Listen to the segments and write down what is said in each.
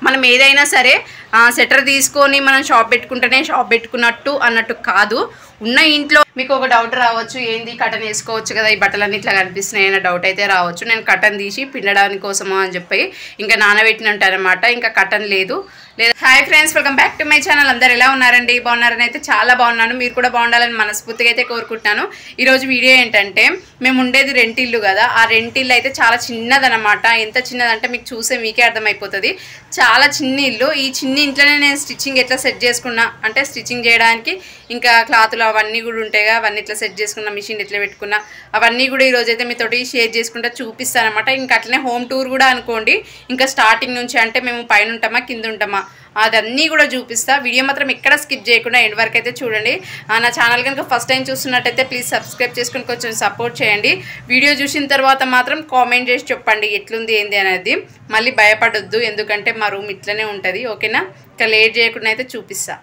మనం ఏదైనా సరే సెటర్ తీసుకొని మనం షాప్ పెట్టుకుంటేనే షాప్ పెట్టుకున్నట్టు అన్నట్టు కాదు ఉన్న ఇంట్లో మీకు ఒక డౌట్ రావచ్చు ఏంది కటన్ వేసుకోవచ్చు కదా ఈ బట్టలన్నీ ఇట్లా కనిపిస్తున్నాయి అన్న డౌట్ అయితే రావచ్చు నేను కటన్ తీసి పిండడానికి కోసము అని చెప్పి ఇంకా నానబెట్టినట్టు అనమాట ఇంకా కటన్ లేదు లేదా hi friends welcome back to my channel అందరు ఎలా ఉన్నారండి బాగున్నారని అయితే చాలా బాగున్నాను మీరు కూడా బాగుండాలని మనస్ఫూర్తిగా అయితే కోరుకుంటున్నాను ఈరోజు వీడియో ఏంటంటే మేము ఉండేది రెంటిల్లు కదా ఆ రెంటిల్లు అయితే చాలా చిన్నదనమాట ఎంత చిన్నదంటే మీకు చూసే మీకే అర్థమైపోతుంది చాలా చిన్న ఇల్లు ఈ చిన్న ఇంట్లోనే నేను స్టిచ్చింగ్ ఎట్లా సెట్ చేసుకున్నా అంటే స్టిచ్చింగ్ చేయడానికి ఇంకా క్లాతులు అవన్నీ కూడా ఉంటాయి కదా అవన్నీ ఇట్లా సెట్ చేసుకున్న మిషన్ ఎట్లా పెట్టుకున్నా అవన్నీ కూడా ఈరోజు అయితే మీతోటి షేర్ చేసుకుంటా చూపిస్తాను అనమాట ఇంకా అట్లనే హోమ్ టూర్ కూడా అనుకోండి ఇంకా స్టార్టింగ్ నుంచి అంటే మేము పైన ఉంటామా కింద ఉంటామా అదన్నీ కూడా చూపిస్తా వీడియో మాత్రం ఎక్కడ స్కిప్ చేయకుండా ఎండ్ వరకు అయితే చూడండి ఆ, నా ఛానల్ కనుక ఫస్ట్ టైం చూస్తున్నట్టయితే ప్లీజ్ సబ్స్క్రైబ్ చేసుకుని కొంచెం సపోర్ట్ చేయండి వీడియో చూసిన తర్వాత మాత్రం కామెంట్ చేసి చెప్పండి ఎట్లుంది ఏంది అనేది మళ్ళీ భయపడొద్దు ఎందుకంటే మా రూమ్ ఇట్లనే ఉంటుంది ఓకేనా ఇంకా లేట్ చేయకుండా అయితే చూపిస్తా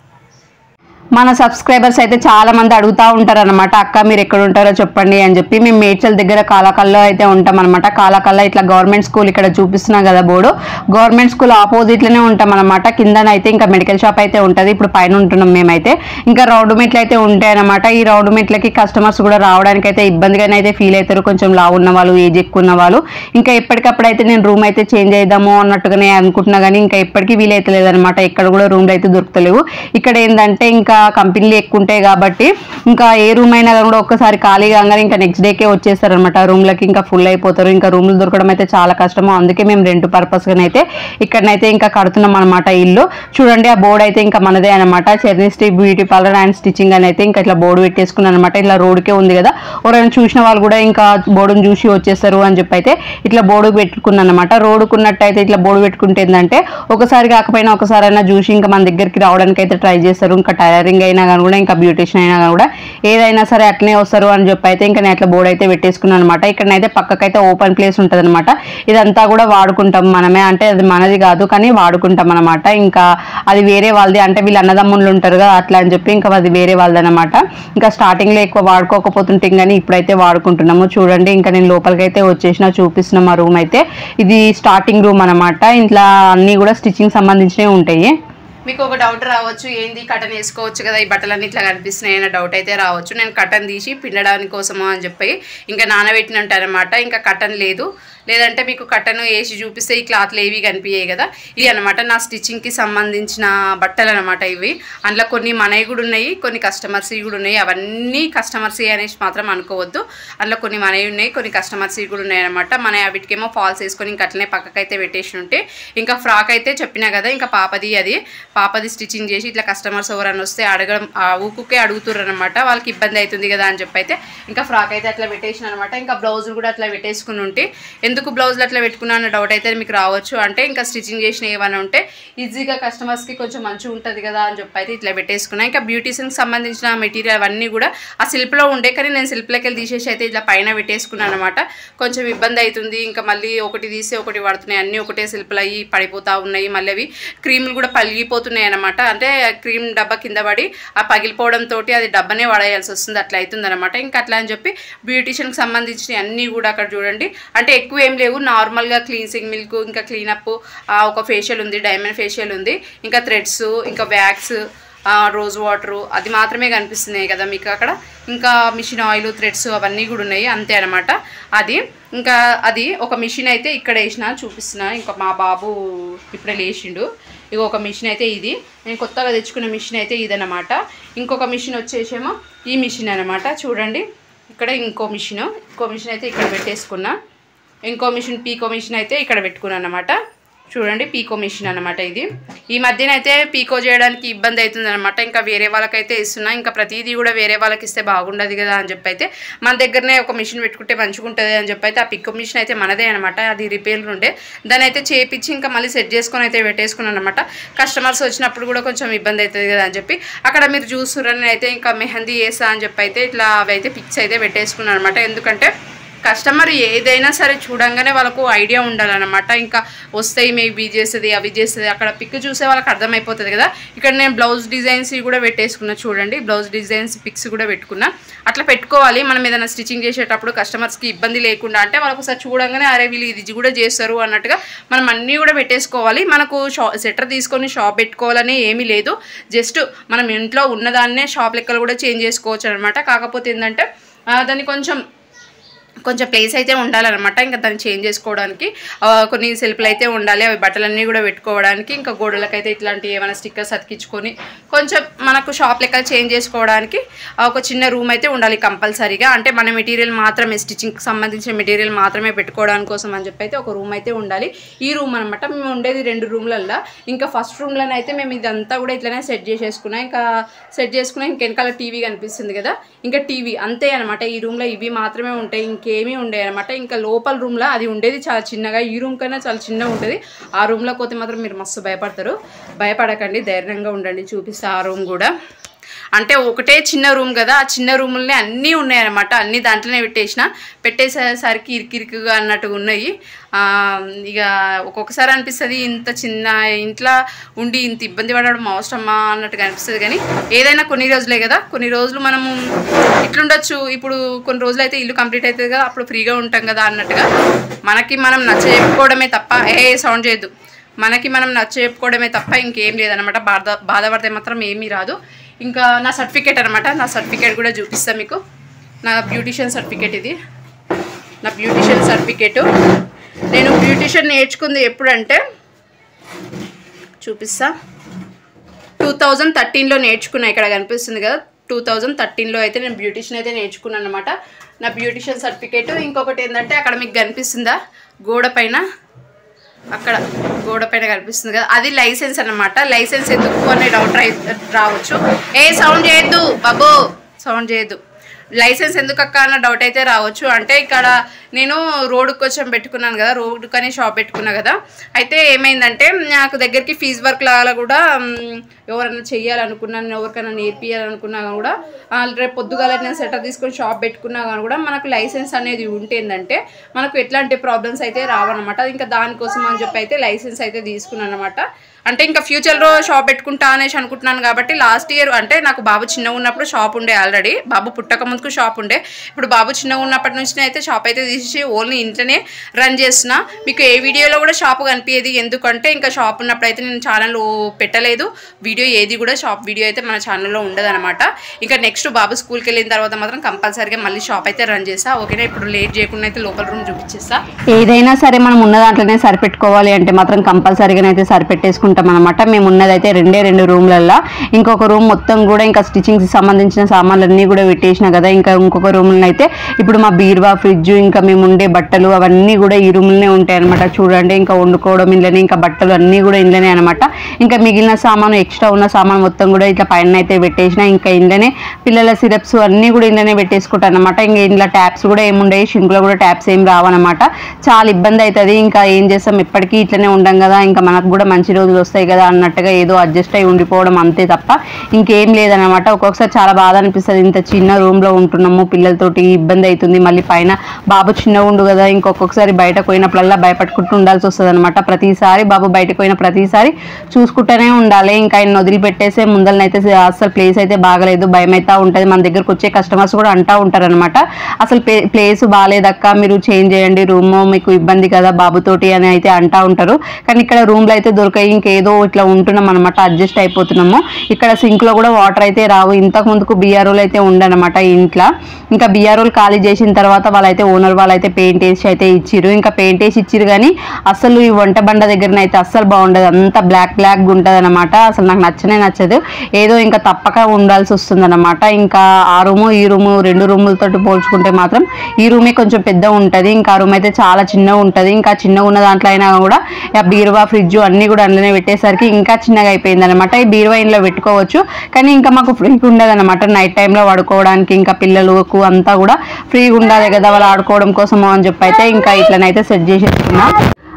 మన సబ్స్క్రైబర్స్ అయితే చాలా మంది అడుగుతా ఉంటారు అనమాట అక్క మీరు ఎక్కడ ఉంటారో చెప్పండి అని చెప్పి మేము మేడ్చల్ దగ్గర కాలాకల్లో అయితే ఉంటాం అనమాట కాలాకల్లో ఇట్లా గవర్నమెంట్ స్కూల్ ఇక్కడ చూపిస్తున్నాం కదా బోర్డు గవర్నమెంట్ స్కూల్ ఆపోజిట్ లోనే ఉంటాం అనమాట కిందన అయితే ఇంకా మెడికల్ షాప్ అయితే ఉంటది ఇప్పుడు పైన ఉంటున్నాం మేమైతే ఇంకా రౌండ్ మెట్లు అయితే ఉంటాయి అనమాట ఈ రౌండ్ మెట్లకి కస్టమర్స్ కూడా రావడానికి అయితే ఇబ్బందిగానే అయితే ఫీల్ అవుతారు కొంచెం లావు ఉన్న వాళ్ళు ఏజ్ ఎక్కువ ఉన్న వాళ్ళు ఇంకా ఎప్పటికప్పుడు అయితే నేను రూమ్ అయితే చేంజ్ చేద్దాము అన్నట్టుగానే అనుకుంటున్నా కానీ ఇంకా ఎప్పటికీ వీలైతే లేదనమాట ఇక్కడ కూడా రూమ్లు అయితే దొరుకుతలేవు ఇక్కడ ఏంటంటే ఇంకా కంపెనీలు ఎక్కువ ఉంటాయి కాబట్టి ఇంకా ఏ రూమ్ అయినా కూడా ఒక్కసారి ఖాళీ కాగానే ఇంకా నెక్స్ట్ డేకే వచ్చేస్తారు అనమాట రూమ్లకి ఇంకా ఫుల్ అయిపోతారు ఇంకా రూమ్లు దొరకడం అయితే చాలా కష్టము అందుకే మేము రెంట్ పర్పస్గానైతే ఇక్కడనైతే ఇంకా కడుతున్నాం అనమాట ఇల్లు చూడండి ఆ బోర్డు అయితే ఇంకా మనదే అనమాట చెర్నిస్టీ బ్యూటీ పార్లర్ అండ్ స్టిచ్చింగ్ అని అయితే ఇంకా ఇట్లా బోర్డు పెట్టేసుకున్నాను అనమాట ఇట్లా రోడ్కే ఉంది కదా ఎవరైనా చూసిన వాళ్ళు కూడా ఇంకా బోర్డును చూసి వచ్చేస్తారు అని చెప్పి అయితే ఇట్లా బోర్డు పెట్టుకున్నాను అనమాట రోడ్డుకున్నట్టయితే ఇట్లా బోర్డు పెట్టుకుంటే ఏంటంటే ఒకసారి కాకపోయినా ఒకసారి అయినా చూసి ఇంకా మన దగ్గరికి రావడానికి అయితే ట్రై చేస్తారు ఇంకా టైలరింగ్ అయినా కానీ కూడా ఇంకా బ్యూటిషియన్ అయినా కానీ కూడా ఏదైనా సరే అట్లనే వస్తారు అని చెప్పి అయితే ఇంకా నేను అట్లా బోర్డు అయితే పెట్టేసుకున్నాను అనమాట ఇక్కడనైతే పక్కకైతే ఓపెన్ ప్లేస్ ఉంటుంది అనమాట ఇదంతా కూడా వాడుకుంటాం మనమే అంటే అది మనది కాదు కానీ వాడుకుంటాం అనమాట ఇంకా అది వేరే వాళ్ళది అంటే వీళ్ళు అన్నదమ్ముళ్ళు ఉంటారు కదా అట్లా అని చెప్పి ఇంకా అది వేరే వాళ్ళది అనమాట ఇంకా స్టార్టింగ్ లో ఎక్కువ వాడుకోకపోతుంటాం కానీ ఇప్పుడైతే వాడుకుంటున్నాము చూడండి ఇంకా నేను లోపలికి అయితే వచ్చేసిన చూపిస్తున్న మా రూమ్ అయితే ఇది స్టార్టింగ్ రూమ్ అనమాట ఇంట్లో అన్ని కూడా స్టిచ్చింగ్ సంబంధించినవి ఉంటాయి మీకు ఒక డౌట్ రావచ్చు ఏంది కటన్ వేసుకోవచ్చు కదా ఈ బట్టలన్నీ ఇట్లా కనిపిస్తున్నాయి అన్న డౌట్ అయితే రావచ్చు నేను కటన్ తీసి పిండడానికి కోసము అని చెప్పి ఇంకా నానబెట్టినట్టు అనమాట ఇంకా కటన్ లేదు లేదంటే మీకు కటన్ వేసి చూపిస్తే ఈ క్లాత్లు ఏవి కనిపించాయి కదా ఇవి అనమాట నా స్టిచ్చింగ్కి సంబంధించిన బట్టలు అనమాట ఇవి అందులో కొన్ని మనవి కూడా ఉన్నాయి కొన్ని కస్టమర్స్ కూడా ఉన్నాయి అవన్నీ కస్టమర్స్ అనేసి మాత్రం అనుకోవద్దు అందులో కొన్ని మనవి ఉన్నాయి కొన్ని కస్టమర్స్ కూడా ఉన్నాయి అనమాట మన వీటికేమో ఫాల్స్ వేసుకొని ఇంకా అట్లనే పక్కకైతే పెట్టేసి ఉంటే ఇంకా ఫ్రాక్ అయితే చెప్పినా కదా ఇంకా పాపది అది పాపది స్టిచ్చింగ్ చేసి ఇట్లా కస్టమర్స్ ఎవరైనా వస్తే అడగడం ఆ ఊకుకే అడుగుతుర్రు అనమాట వాళ్ళకి ఇబ్బంది అవుతుంది కదా అని చెప్పి అయితే ఇంకా ఫ్రాక్ అయితే అట్లా పెట్టేసిన అనమాట ఇంకా బ్లౌజ్ కూడా అట్లా పెట్టేసుకుని ఉంటే ఎందుకు బ్లౌజ్లు అట్లా పెట్టుకున్నా అన్న డౌట్ అయితే మీకు రావచ్చు అంటే ఇంకా స్టిచ్చింగ్ చేసిన ఏమైనా ఉంటే ఈజీగా కస్టమర్స్కి కొంచెం మంచిగా ఉంటుంది కదా అని చెప్పి అయితే ఇట్లా పెట్టేసుకున్నా ఇంకా బ్యూటీషియన్కి సంబంధించిన మెటీరియల్ అవన్నీ కూడా ఆ సిల్ప్లో ఉండే కానీ నేను సిల్ప్లోకి వెళ్ళి తీసేసి అయితే ఇట్లా పైన పెట్టేసుకున్నాను అనమాట కొంచెం ఇబ్బంది అవుతుంది ఇంకా మళ్ళీ ఒకటి తీసి ఒకటి పడుతున్నాయి అన్నీ ఒకటే సిల్పులు అయ్యి పడిపోతూ ఉన్నాయి మళ్ళీ అవి క్రీములు కూడా పలిగిపోతున్నాయి అనమాట అంటే క్రీమ్ డబ్బా కింద పడి ఆ పగిలిపోవడం తోటి అది డబ్బానే పడేయాల్సి వస్తుంది అట్లా అవుతుంది అనమాట ఇంకా అట్లా అని చెప్పి బ్యూటిషియన్కి సంబంధించిన అన్నీ కూడా అక్కడ చూడండి అంటే ఎక్కువ ఏం లేవు నార్మల్గా క్లీన్సింగ్ మిల్క్ ఇంకా క్లీనప్ ఒక ఫేషియల్ ఉంది డైమండ్ ఫేషియల్ ఉంది ఇంకా థ్రెడ్స్ ఇంకా వ్యాక్స్ రోజ్ వాటరు అది మాత్రమే కనిపిస్తున్నాయి కదా మీకు అక్కడ ఇంకా మిషన్ ఆయిల్ థ్రెడ్స్ అవన్నీ కూడా ఉన్నాయి అంతే అనమాట అది ఇంకా అది ఒక మిషన్ అయితే ఇక్కడ వేసిన చూపిస్తున్నా ఇంకా మా బాబు ఇప్పుడే లేచిండు ఇక ఒక మిషన్ అయితే ఇది నేను కొత్తగా తెచ్చుకున్న మిషన్ అయితే ఇదనమాట ఇంకొక మిషన్ వచ్చేసేమో ఈ మిషన్ అనమాట చూడండి ఇక్కడ ఇంకో మిషన్ ఇంకో మిషన్ అయితే ఇక్కడ పెట్టేసుకున్నా ఇంకో మిషన్ పీకో మిషన్ అయితే ఇక్కడ పెట్టుకున్నాను అనమాట చూడండి పీకో మిషన్ అనమాట ఇది ఈ మధ్యన అయితే పీకో చేయడానికి ఇబ్బంది అవుతుంది అనమాట ఇంకా వేరే వాళ్ళకైతే ఇస్తున్నా ఇంకా ప్రతిదీ కూడా వేరే వాళ్ళకి ఇస్తే బాగుండదు కదా అని చెప్పి అయితే మన దగ్గరనే ఒక మిషన్ పెట్టుకుంటే మంచిగా ఉంటుంది అని చెప్పి అయితే ఆ పికో మిషన్ అయితే మనదే అనమాట అది రిపేర్ ఉండే దాన్ని అయితే చేపించి ఇంకా మళ్ళీ సెట్ చేసుకొని అయితే పెట్టేసుకున్నాను అనమాట కస్టమర్స్ వచ్చినప్పుడు కూడా కొంచెం ఇబ్బంది అవుతుంది కదా అని చెప్పి అక్కడ మీరు చూస్తురని అయితే ఇంకా మెహందీ వేసా అని చెప్పి అయితే ఇట్లా అవి అయితే పిక్స్ అయితే పెట్టేసుకున్నాను అనమాట ఎందుకంటే కస్టమర్ ఏదైనా సరే చూడంగానే వాళ్ళకు ఐడియా ఉండాలన్నమాట ఇంకా వస్తాయి మేము ఇవి చేస్తుంది అవి చేస్తుంది అక్కడ పిక్ చూసే వాళ్ళకి అర్థమైపోతుంది కదా ఇక్కడ నేను బ్లౌజ్ డిజైన్స్ కూడా పెట్టేసుకున్నా చూడండి బ్లౌజ్ డిజైన్స్ పిక్స్ కూడా పెట్టుకున్నా అట్లా పెట్టుకోవాలి మనం ఏదైనా స్టిచ్చింగ్ చేసేటప్పుడు కస్టమర్స్కి ఇబ్బంది లేకుండా అంటే వాళ్ళకు ఒకసారి చూడంగానే అరే వీళ్ళు ఇది కూడా చేస్తారు అన్నట్టుగా మనం అన్నీ కూడా పెట్టేసుకోవాలి మనకు షా సెటర్ తీసుకొని షాప్ పెట్టుకోవాలని ఏమీ లేదు జస్ట్ మనం ఇంట్లో ఉన్నదాన్నే షాప్ లెక్కలు కూడా చేంజ్ చేసుకోవచ్చు అనమాట కాకపోతే ఏంటంటే ఆ, దాన్ని కొంచెం కొంచెం ప్లేస్ అయితే ఉండాలన్నమాట ఇంకా దాన్ని చేంజ్ చేసుకోవడానికి ఆ, కొన్ని సెల్ఫ్లు అయితే ఉండాలి అవి బట్టలన్నీ కూడా పెట్టుకోవడానికి ఇంకా గోడలకైతే ఇట్లాంటి ఏమైనా స్టిక్కర్స్ అతికించుకొని కొంచెం మనకు షాప్ లెక్క చేంజ్ చేసుకోవడానికి ఆ, ఒక చిన్న రూమ్ అయితే ఉండాలి కంపల్సరీగా అంటే మన మెటీరియల్ మాత్రమే స్టిచ్చింగ్కి సంబంధించిన మెటీరియల్ మాత్రమే పెట్టుకోవడానికి కోసం అని చెప్పి అయితే ఒక రూమ్ అయితే ఉండాలి ఈ రూమ్ అనమాట మేము ఉండేది రెండు రూమ్లల్లో ఇంకా ఫస్ట్ రూమ్లోనే అయితే మేము ఇదంతా కూడా ఇట్లనే సెట్ చేసేసుకున్నాం ఇంకా సెట్ చేసుకున్నాం ఇంక వెనకాల టీవీ కనిపిస్తుంది కదా ఇంకా టీవీ అంతే అనమాట ఈ రూమ్లో ఇవి మాత్రమే ఉంటాయి ఇంకేమీ ఉండేవి అనమాట ఇంకా లోపల రూమ్లో అది ఉండేది చాలా చిన్నగా ఈ రూమ్ కన్నా చాలా చిన్నగా ఉంటుంది ఆ రూమ్లోకి పోతే మాత్రం మీరు మస్తు భయపడతారు భయపడకండి ధైర్యంగా ఉండండి చూపిస్తే ఆ రూమ్ కూడా అంటే ఒకటే చిన్న రూమ్ కదా ఆ చిన్న రూములనే అన్నీ ఉన్నాయన్నమాట అన్నీ దాంట్లోనే పెట్టేసిన పెట్టేసేసరికి ఇరికిరికిగా అన్నట్టుగా ఉన్నాయి ఆ, ఇక ఒక్కొక్కసారి అనిపిస్తుంది ఇంత చిన్న ఇంట్లో ఉండి ఇంత ఇబ్బంది పడడం అవసరమా అన్నట్టుగా అనిపిస్తుంది కానీ ఏదైనా కొన్ని రోజులే కదా కొన్ని రోజులు మనము ఇట్లుండొచ్చు ఇప్పుడు కొన్ని రోజులు అయితే ఇల్లు కంప్లీట్ అవుతుంది కదా అప్పుడు ఫ్రీగా ఉంటాం కదా అన్నట్టుగా మనకి మనం నచ్చ చెప్పుకోవడమే తప్ప ఏ సౌండ్ చేయొద్దు మనకి మనం నచ్చ చెప్పుకోవడమే తప్ప ఇంకేం లేదనమాట బాధ బాధపడితే మాత్రం ఏమీ రాదు ఇంకా నా సర్టిఫికేట్ అనమాట నా సర్టిఫికేట్ కూడా చూపిస్తాను మీకు నా బ్యూటిషియన్ సర్టిఫికేట్ ఇది నా బ్యూటిషియన్ సర్టిఫికేట్ నేను బ్యూటిషియన్ నేర్చుకుంది ఎప్పుడంటే చూపిస్తా టూ థౌజండ్ థర్టీన్లో నేర్చుకున్నా ఇక్కడ కనిపిస్తుంది కదా టూ థౌజండ్ థర్టీన్లో అయితే నేను బ్యూటిషియన్ అయితే నేర్చుకున్నాను అనమాట నా బ్యూటిషియన్ సర్టిఫికేట్ ఇంకొకటి ఏంటంటే అక్కడ మీకు కనిపిస్తుందా గోడ పైన అక్కడ గోడ పైన కనిపిస్తుంది కదా అది లైసెన్స్ అన్నమాట లైసెన్స్ ఎందుకు అనే డౌట్ రై- రావచ్చు ఏ సౌండ్ చేయొద్దు బాబు సౌండ్ చేయొద్దు లైసెన్స్ ఎందుకు అక్క అన్న డౌట్ అయితే రావచ్చు అంటే ఇక్కడ నేను రోడ్డుకి కొంచెం పెట్టుకున్నాను కదా రోడ్డుకని షాప్ పెట్టుకున్నా కదా అయితే ఏమైందంటే నాకు దగ్గరికి ఫీజ్ వర్క్ లాగా కూడా మ్, ఎవరైనా చెయ్యాలనుకున్నాను ఎవరికైనా నేర్పియాలనుకున్నా కూడా ఆ, రేపు పొద్దుగాల నేను సెటర్ తీసుకొని షాప్ పెట్టుకున్నా కానీ కూడా మనకు లైసెన్స్ అనేది ఉంటే ఏంటంటే మనకు ఎట్లాంటి ప్రాబ్లమ్స్ అయితే రావన్నమాట ఇంకా దానికోసం అని చెప్పి అయితే లైసెన్స్ అయితే తీసుకున్నాను అనమాట అంటే ఇంకా ఫ్యూచర్లో షాప్ పెట్టుకుంటా అనేసి అనుకుంటున్నాను కాబట్టి లాస్ట్ ఇయర్ అంటే నాకు బాబు చిన్నగా ఉన్నప్పుడు షాప్ ఉండే ఆల్రెడీ బాబు పుట్టక ముందుకు షాప్ ఉండే ఇప్పుడు బాబు చిన్నగా ఉన్నప్పటి నుంచి అయితే షాప్ అయితే తీసి ఓన్లీ ఇంట్లోనే రన్ చేస్తున్నా మీకు ఏ వీడియోలో కూడా షాప్ కనిపించేది ఎందుకంటే ఇంకా షాప్ ఉన్నప్పుడు అయితే నేను ఛానల్ పెట్టలేదు వీడియో ఏది కూడా షాప్ వీడియో అయితే మన ఛానల్లో ఉండదన్నమాట ఇంకా నెక్స్ట్ బాబు స్కూల్కి వెళ్ళిన తర్వాత మాత్రం కంపల్సరీగా మళ్ళీ షాప్ అయితే రన్ చేస్తా ఓకేనా ఇప్పుడు లేట్ చేయకుండా అయితే లోపల రూమ్ చూపించేస్తా ఏదైనా సరే మనం ఉన్న దాంట్లోనే సరిపెట్టుకోవాలి అంటే మాత్రం కంపల్సరీగా అయితే సరిపెట్టేసుకుంటాం అనమాట మేము ఉన్నదైతే రెండే రెండు రూమ్లల్లో ఇంకొక రూమ్ మొత్తం కూడా ఇంకా స్టిచ్చింగ్కి సంబంధించిన సామాన్లన్నీ కూడా పెట్టేసిన కదా ఇంకా ఇంకొక రూమ్లో అయితే ఇప్పుడు మా బీరువా ఫ్రిడ్జ్ ఇంకా మేము ఉండే బట్టలు అవన్నీ కూడా ఈ రూమ్లోనే ఉంటాయి అనమాట చూడండి ఇంకా వండుకోవడం ఇంట్లోనే ఇంకా బట్టలు అన్నీ కూడా ఇంట్లోనే అనమాట ఇంకా మిగిలిన సామాను ఎక్స్ట్రా ఉన్న సామాన్ మొత్తం కూడా ఇట్లా పైన అయితే పెట్టేసిన ఇంకా ఇంట్లోనే పిల్లల సిరప్స్ అన్నీ కూడా ఇంట్లోనే పెట్టేసుకుంటాను అనమాట ఇంకా ఇంట్లో ట్యాప్స్ కూడా ఏముండవు షింకులో కూడా ట్యాప్స్ ఏం రావన్నమాట చాలా ఇబ్బంది అవుతుంది ఇంకా ఏం చేస్తాం ఎప్పటికీ ఇట్లనే ఉండం కదా ఇంకా మనకు కూడా మంచి రోజులు వస్తాయి కదా అన్నట్టుగా ఏదో అడ్జస్ట్ అయి ఉండిపోవడం అంతే తప్ప ఇంకేం లేదనమాట ఒక్కొక్కసారి చాలా బాధ అనిపిస్తుంది ఇంత చిన్న రూమ్లో ఉంటున్నాము పిల్లలతోటి ఇబ్బంది అవుతుంది మళ్ళీ పైన బాబు చిన్నగా ఉండు కదా ఇంకొకసారి బయటకు పోయినప్పుడల్లా భయపడుకుంటూ ఉండాల్సి వస్తుంది అనమాట ప్రతిసారి బాబు బయటకు పోయిన ప్రతిసారి చూసుకుంటూనే ఉండాలి ఇంకా ఆయన వదిలిపెట్టేసే ముందలనైతే అసలు ప్లేస్ అయితే బాగలేదు భయం అయితే ఉంటుంది మన దగ్గరకు వచ్చే కస్టమర్స్ కూడా అంటా ఉంటారనమాట అసలు ప్లేస్ బాగాలేదక్క మీరు చేంజ్ చేయండి రూమ్ మీకు ఇబ్బంది కదా బాబుతోటి అని అయితే అంటా ఉంటారు కానీ ఇక్కడ రూమ్లో అయితే దొరకాయి ఇంకేదో ఇట్లా ఉంటున్నాం అనమాట అడ్జస్ట్ అయిపోతున్నాము ఇక్కడ సింక్ లో కూడా వాటర్ అయితే రావు ఇంతకు ముందుకు బిఆర్ఓలు అయితే ఉండనమాట ఇంట్లో ఇంకా బిఆర్ఓలు ఖాళీ చేసిన తర్వాత వాళ్ళైతే ఓనర్ వాళ్ళైతే పెయింట్ వేసి అయితే ఇచ్చిర్రు ఇంకా పెయింట్ వేసి ఇచ్చిర్రు కానీ అసలు ఈ వంట బండ దగ్గర అయితే అస్సలు బాగుండదు అంత బ్లాక్ బ్లాక్ ఉంటుంది అనమాట అసలు నాకు నచ్చనే నచ్చదు ఏదో ఇంకా తప్పక ఉండాల్సి వస్తుంది అనమాట ఇంకా ఆ రూము ఈ రూము రెండు రూములతో పోల్చుకుంటే మాత్రం ఈ రూమే కొంచెం పెద్ద ఉంటుంది ఇంకా ఆ రూమ్ అయితే చాలా చిన్నగా ఉంటుంది ఇంకా చిన్నగా ఉన్న దాంట్లో అయినా కూడా ఆ బీరువా ఫ్రిడ్జ్ అన్ని కూడా అందులోనే పెట్టేసరికి ఇంకా చిన్నగా అయిపోయింది అనమాట ఈ బీరువా ఇంట్లో పెట్టుకోవచ్చు కానీ ఇంకా మాకు ఫ్రీగా ఉండదు అనమాట నైట్ టైంలో పడుకోవడానికి ఇంకా పిల్లలకు అంతా కూడా ఫ్రీగా ఉండాలి కదా వాళ్ళు ఆడుకోవడం కోసము అని చెప్పి అయితే ఇంకా ఇట్లనైతే సెట్ చేసేసుకున్నా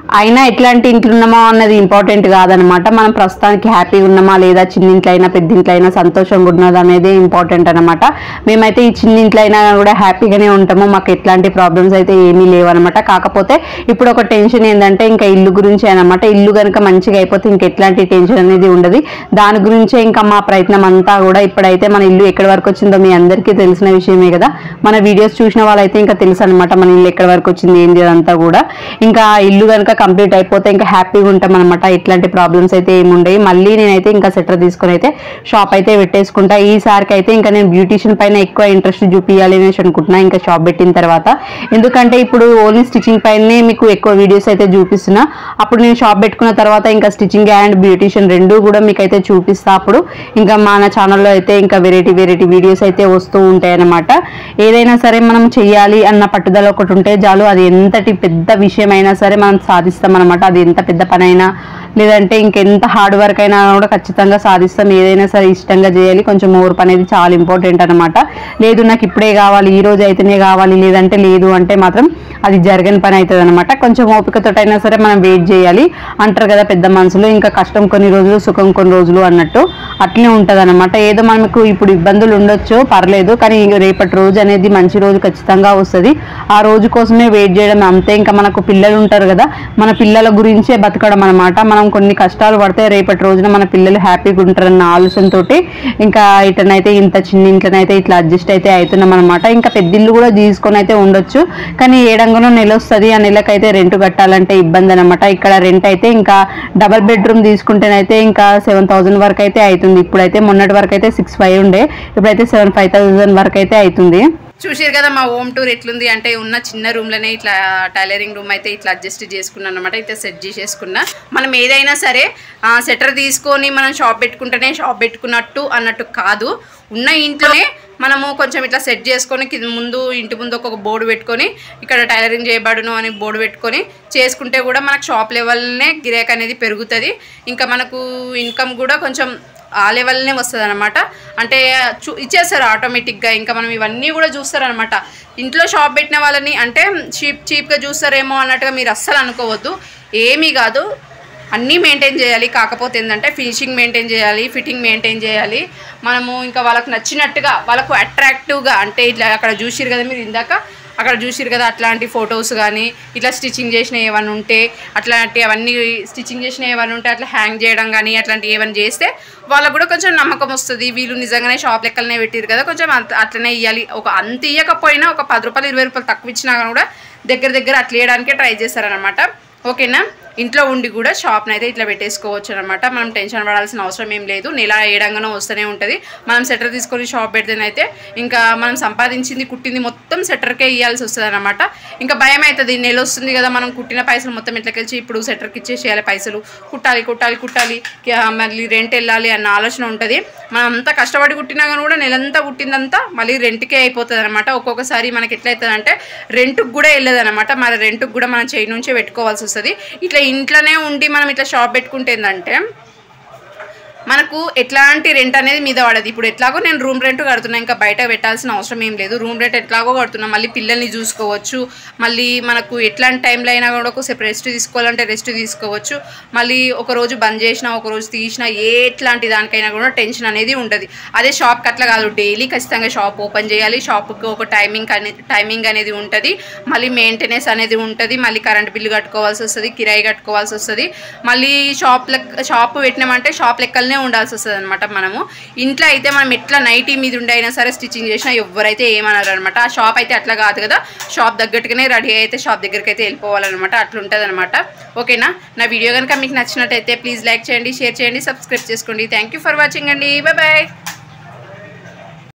అయినా ఎట్లాంటి ఇంట్లో ఉన్నామా అన్నది ఇంపార్టెంట్ కాదనమాట మనం ప్రస్తుతానికి హ్యాపీగా ఉన్నామా లేదా చిన్నింట్లో అయినా పెద్దింట్లో అయినా సంతోషంగా ఉన్నది అనేది ఇంపార్టెంట్ అనమాట మేమైతే ఈ చిన్నింట్లో అయినా కూడా హ్యాపీగానే ఉంటాము మాకు ఎట్లాంటి ప్రాబ్లమ్స్ అయితే ఏమీ లేవన్నమాట కాకపోతే ఇప్పుడు ఒక టెన్షన్ ఏంటంటే ఇంకా ఇల్లు గురించి అనమాట ఇల్లు కనుక మంచిగా అయిపోతే ఇంకా ఎట్లాంటి టెన్షన్ అనేది ఉండదు దాని గురించే ఇంకా మా ప్రయత్నం అంతా కూడా ఇప్పుడైతే మన ఇల్లు ఎక్కడి వరకు వచ్చిందో మీ అందరికీ తెలిసిన విషయమే కదా మన వీడియోస్ చూసిన వాళ్ళైతే ఇంకా తెలుసు అనమాట మన ఇల్లు ఎక్కడి వరకు వచ్చింది ఏంది అదంతా కూడా ఇంకా ఇల్లు కనుక కంప్లీట్ అయిపోతే ఇంకా హ్యాపీగా ఉంటాం అనమాట ఇట్లాంటి ప్రాబ్లమ్స్ అయితే ఏముండవు మళ్ళీ నేనైతే ఇంకా సెటర్ తీసుకొని అయితే షాప్ అయితే పెట్టేసుకుంటా ఈసారికి అయితే ఇంకా నేను బ్యూటీషియన్ పైన ఎక్కువ ఇంట్రెస్ట్ చూపించాలి అనేసి అనుకుంటున్నా ఇంకా షాప్ పెట్టిన తర్వాత ఎందుకంటే ఇప్పుడు ఓన్లీ స్టిచ్చింగ్ పైనే మీకు ఎక్కువ వీడియోస్ అయితే చూపిస్తున్నా అప్పుడు నేను షాప్ పెట్టుకున్న తర్వాత ఇంకా స్టిచ్చింగ్ అండ్ బ్యూటీషియన్ రెండు కూడా మీకు అయితే చూపిస్తా అప్పుడు ఇంకా మన ఛానల్లో అయితే ఇంకా వెరైటీ వెరైటీ వీడియోస్ అయితే వస్తూ ఉంటాయి అన్నమాట ఏదైనా సరే మనం చెయ్యాలి అన్న పట్టుదల ఒకటి ఉంటే చాలు అది ఎంతటి పెద్ద విషయం అయినా సరే మనం సాధిస్తాం అనమాట అది ఎంత పెద్ద పని అయినా లేదంటే ఇంకెంత హార్డ్ వర్క్ అయినా కూడా ఖచ్చితంగా సాధిస్తాం ఏదైనా సరే ఇష్టంగా చేయాలి కొంచెం ఓర్పు అనేది చాలా ఇంపార్టెంట్ అనమాట లేదు నాకు ఇప్పుడే కావాలి ఈ రోజు అయితేనే కావాలి లేదంటే లేదు అంటే మాత్రం అది జరగని పని అవుతుంది అనమాట కొంచెం ఓపికతోటైనా సరే మనం వెయిట్ చేయాలి అంటారు కదా పెద్ద మనుషులు ఇంకా కష్టం కొన్ని రోజులు సుఖం కొన్ని రోజులు అన్నట్టు అట్లనే ఉంటుంది అనమాట ఏదో మనకు ఇప్పుడు ఇబ్బందులు ఉండొచ్చు పర్లేదు కానీ రేపటి రోజు అనేది మంచి రోజు ఖచ్చితంగా వస్తుంది ఆ రోజు కోసమే వెయిట్ చేయడం అంతే ఇంకా మనకు పిల్లలు ఉంటారు కదా మన పిల్లల గురించే బతకడం అనమాట మనం కొన్ని కష్టాలు పడితే రేపటి రోజున మన పిల్లలు హ్యాపీగా ఉంటారన్న ఆలోచనతోటి ఇంకా ఇటనైతే ఇంత చిన్న ఇంట్లోనైతే ఇట్లా అడ్జస్ట్ అయితే అవుతున్నాం అనమాట ఇంకా పెద్దిల్లు కూడా తీసుకొని అయితే ఉండొచ్చు కానీ ఏడంగానో నెల వస్తుంది ఆ నెలకైతే రెంట్ కట్టాలంటే ఇబ్బంది అనమాట ఇక్కడ రెంట్ అయితే ఇంకా డబల్ బెడ్రూమ్ తీసుకుంటేనైతే ఇంకా సెవెన్ థౌసండ్ వరకు అయితే అవుతుంది ఇప్పుడైతే మొన్నటి వరకు అయితే సిక్స్ ఫైవ్ ఉండే ఇప్పుడైతే సెవెన్ ఫైవ్ థౌసండ్ వరకు అయితే అవుతుంది చూసారు కదా మా హోమ్ టూర్ ఎట్లుంది అంటే ఉన్న చిన్న రూమ్లోనే ఇట్లా టైలరింగ్ రూమ్ అయితే ఇట్లా అడ్జస్ట్ చేసుకున్నాను అనమాట అయితే సెట్ చేసేసుకున్నా మనం ఏదైనా సరే సెటర్ తీసుకొని మనం షాప్ పెట్టుకుంటేనే షాప్ పెట్టుకున్నట్టు అన్నట్టు కాదు ఉన్న ఇంట్లోనే మనము కొంచెం ఇట్లా సెట్ చేసుకొని కింద ముందు ఇంటి ముందు ఒక బోర్డు పెట్టుకొని ఇక్కడ టైలరింగ్ చేయబడును అని బోర్డు పెట్టుకొని చేసుకుంటే కూడా మనకు షాప్ లెవెల్నే గిరాక్ అనేది పెరుగుతుంది ఇంకా మనకు ఇన్కమ్ కూడా కొంచెం ఆ లెవెల్నే వస్తుంది అనమాట అంటే చూ ఇచ్చేస్తారు ఆటోమేటిక్గా ఇంకా మనం ఇవన్నీ కూడా చూస్తారనమాట ఇంట్లో షాప్ పెట్టిన వాళ్ళని అంటే చీప్ చీప్గా చూస్తారేమో అన్నట్టుగా మీరు అస్సలు అనుకోవద్దు ఏమీ కాదు అన్నీ మెయింటైన్ చేయాలి కాకపోతే ఏంటంటే ఫినిషింగ్ మెయింటైన్ చేయాలి ఫిట్టింగ్ మెయింటైన్ చేయాలి మనము ఇంకా వాళ్ళకు నచ్చినట్టుగా వాళ్ళకు అట్రాక్టివ్గా అంటే ఇట్లా అక్కడ చూసిరు కదా మీరు ఇందాక అక్కడ చూసిరు కదా అట్లాంటి ఫొటోస్ కానీ ఇట్లా స్టిచ్చింగ్ చేసిన ఏమైనా ఉంటే అట్లాంటి అవన్నీ స్టిచ్చింగ్ చేసిన ఏమైనా ఉంటే అట్లా హ్యాంగ్ చేయడం కానీ అట్లాంటి ఏమైనా చేస్తే వాళ్ళకు కూడా కొంచెం నమ్మకం వస్తుంది వీళ్ళు నిజంగానే షాప్ లెక్కలనే పెట్టిరు కదా కొంచెం అంత అట్లనే ఇవ్వాలి ఒక అంత ఇవ్వకపోయినా ఒక పది రూపాయలు ఇరవై రూపాయలు తక్కువ ఇచ్చినా కూడా దగ్గర దగ్గర అట్లా ఇవ్వడానికే ట్రై చేస్తారనమాట ఓకేనా ఇంట్లో ఉండి కూడా షాప్ని అయితే ఇట్లా పెట్టేసుకోవచ్చు అనమాట మనం టెన్షన్ పడాల్సిన అవసరం ఏం లేదు నెల ఏడంగానో వస్తూనే ఉంటుంది మనం సెటర్ తీసుకొని షాప్ పెడితేనైతే ఇంకా మనం సంపాదించింది కుట్టింది మొత్తం సెటర్కే ఇవ్వాల్సి వస్తుంది అనమాట ఇంకా భయం అవుతుంది నెల వస్తుంది కదా మనం కుట్టిన పైసలు మొత్తం ఎట్లకెళ్ళి ఇప్పుడు సెటర్కి ఇచ్చేసేయాలి పైసలు కుట్టాలి కుట్టాలి కుట్టాలి కి- మళ్ళీ రెంట్ వెళ్ళాలి అన్న ఆలోచన ఉంటుంది మనం అంతా కష్టపడి కుట్టినా కానీ కూడా నెలంతా కుట్టిందంతా మళ్ళీ రెంట్కే అయిపోతుంది అనమాట ఒక్కొక్కసారి మనకి ఎట్లా అవుతుంది అంటే రెంట్కి కూడా వెళ్ళదు అనమాట మరి రెంట్కి కూడా మనం చేయి నుంచే పెట్టుకోవాల్సి వస్తుంది ఇట్లా ఇంట్లోనే ఉండి మనం ఇట్లా షాప్ పెట్టుకుంటే ఏంటంటే మనకు ఎట్లాంటి రెంట్ అనేది మీద పడదు ఇప్పుడు ఎట్లాగో నేను రూమ్ రెంట్ కడుతున్నా ఇంకా బయట పెట్టాల్సిన అవసరం ఏం లేదు రూమ్ రెంట్ ఎట్లాగో కడుతున్నా మళ్ళీ పిల్లల్ని చూసుకోవచ్చు మళ్ళీ మనకు ఎట్లాంటి టైంలో అయినా కూడా ఒకసేపు రెస్ట్ తీసుకోవాలంటే రెస్ట్ తీసుకోవచ్చు మళ్ళీ ఒక రోజు బంద్ చేసినా ఒక రోజు తీసినా ఏ ఎట్లాంటి దానికైనా కూడా టెన్షన్ అనేది ఉంటుంది అదే షాప్కి అట్లా కాదు డైలీ ఖచ్చితంగా షాప్ ఓపెన్ చేయాలి షాప్కి ఒక టైమింగ్ అనేది టైమింగ్ అనేది ఉంటుంది మళ్ళీ మెయింటెనెన్స్ అనేది ఉంటుంది మళ్ళీ కరెంట్ బిల్లు కట్టుకోవాల్సి వస్తుంది కిరాయి కట్టుకోవాల్సి వస్తుంది మళ్ళీ షాప్ లెక్క షాప్ పెట్టినామంటే షాప్ లెక్కలనే ఉండాల్సి వస్తుంది అనమాట మనము ఇంట్లో అయితే మనం ఎట్లా నైటీ మీద ఉండి అయినా సరే స్టిచ్చింగ్ చేసినా ఎవరైతే ఏమన్నారు అనమాట ఆ షాప్ అయితే అట్లా కాదు కదా షాప్ తగ్గట్టుగానే రెడీ అయితే షాప్ దగ్గరికి అయితే వెళ్ళిపోవాలన్నమాట అట్లుంటుంది అనమాట ఓకేనా నా వీడియో కనుక మీకు నచ్చినట్టయితే ప్లీజ్ లైక్ చేయండి షేర్ చేయండి సబ్స్క్రైబ్ చేసుకోండి థ్యాంక్ యూ ఫర్ వాచింగ్ అండి బాయ్ బాయ్